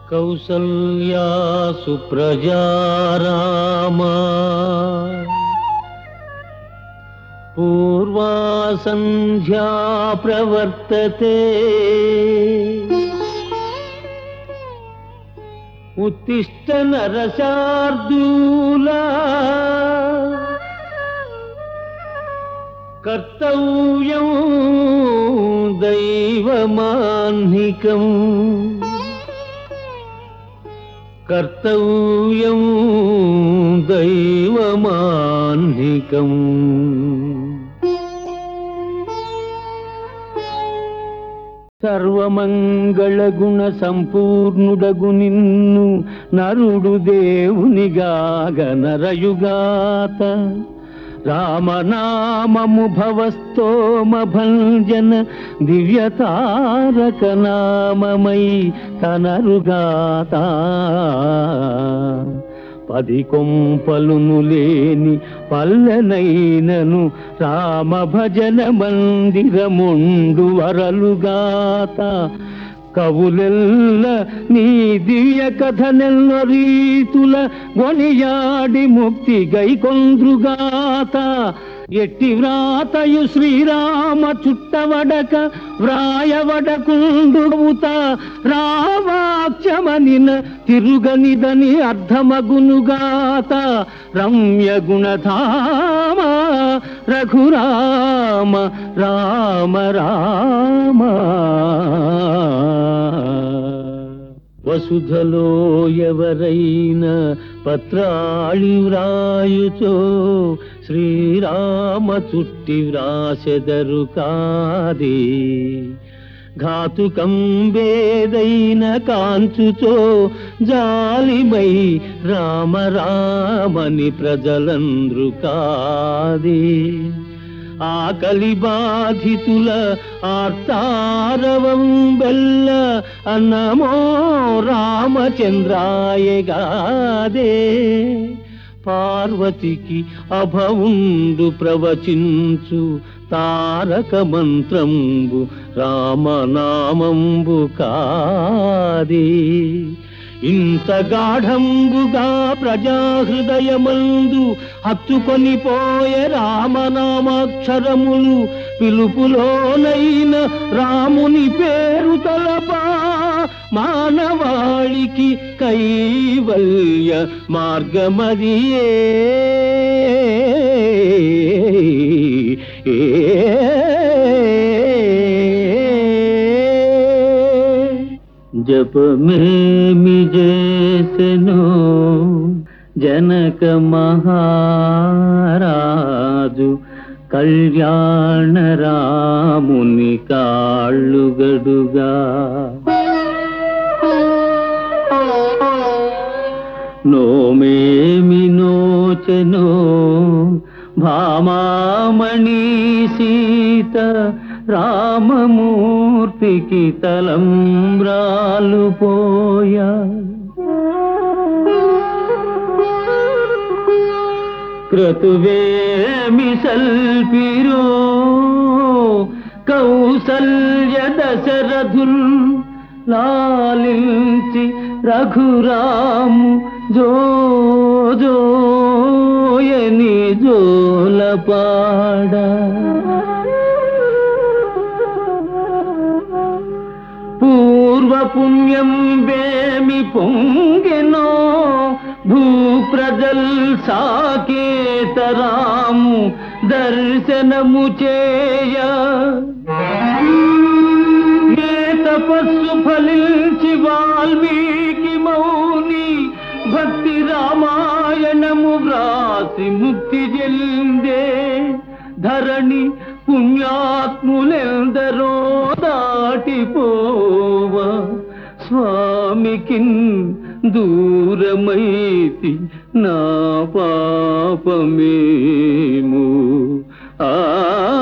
కౌసల్యా సుప్రజా రామా పూర్వా సంధ్యా ప్రవర్తతే ఉత్తిష్ట నరశార్దూలా కర్తవ్యం దైవమాన్నికం కర్తవ్యం దైవమాన్నికం సర్వమంగళ గుణ సంపూర్ణుడగు నిన్ను నరుడు దేవునిగాగ నరయుగాత రామనామము భవస్తోమ భంజన దివ్య తారక నామమై తనరుగాత పది కొంపలును లేని పల్లెనైనను రామ భజన మందిరముండు వరలుగాత కవులెల్ల నీ దివ్య కథనెల్ల రీతుల గొనియాడి ముక్తి గైకొంద్రుగాత ఎట్టి వ్రాతయు శ్రీరామ చుట్టవడక వ్రాయవడకుండుత రావాక్షమనిన తిరుగనిదని అర్థమగునుగాత రమ్య గుణధామ రఘురామ రామ రామ వసుధలో ఎవరైనా పత్రాళి వ్రాయుచో శ్రీరామ చుట్టి వ్రాసెదరు కాదే ఘాతుకం వేదైన కాంచుచో జాలిమై రామ రామని ప్రజలంద్రు కాదే ఆకలి బాధితుల ఆర్తారవం బెల్ల అన్నమో రామచంద్రాయగాదే పార్వతికి అభవుండు ప్రవచించు తారక మంత్రంబు రామనామంబు కాదే ఇంత గాఢంబుగా ప్రజాహృదయమందు హత్తుకొని పోయే రామనామాక్షరములు పిలుపులోనైన రాముని పేరు తలపా మానవాళికి కైవల్య మార్గమదియే జపమేమి చేసెను జనక మహారాజు కళ్యాణ రాముని కాళ్ళుగడుగా నోమేమి నోచెనో భామామణి సీత రామమూర్తికి తలంబ్రాలు పోయా క్రతువేమి సల్పిరో కౌసల్య దశరథుల్ లాలించి రఘురాము జో జోయని జోలపాడ పూర్వ పుణ్యం వేమి పొంగెనో భూప్రజల్ సాకేతరాము దర్శనము చేయ ఏ తపస్సు ఫలించి వాల్మీకి మౌని భక్తి రామాయణము వ్రాసి ముక్తి చెందే ధరణి పుణ్యాత్ములెందరో దాటిపోవ స్వామికి దూరమైతి నా పాపమేము ఆ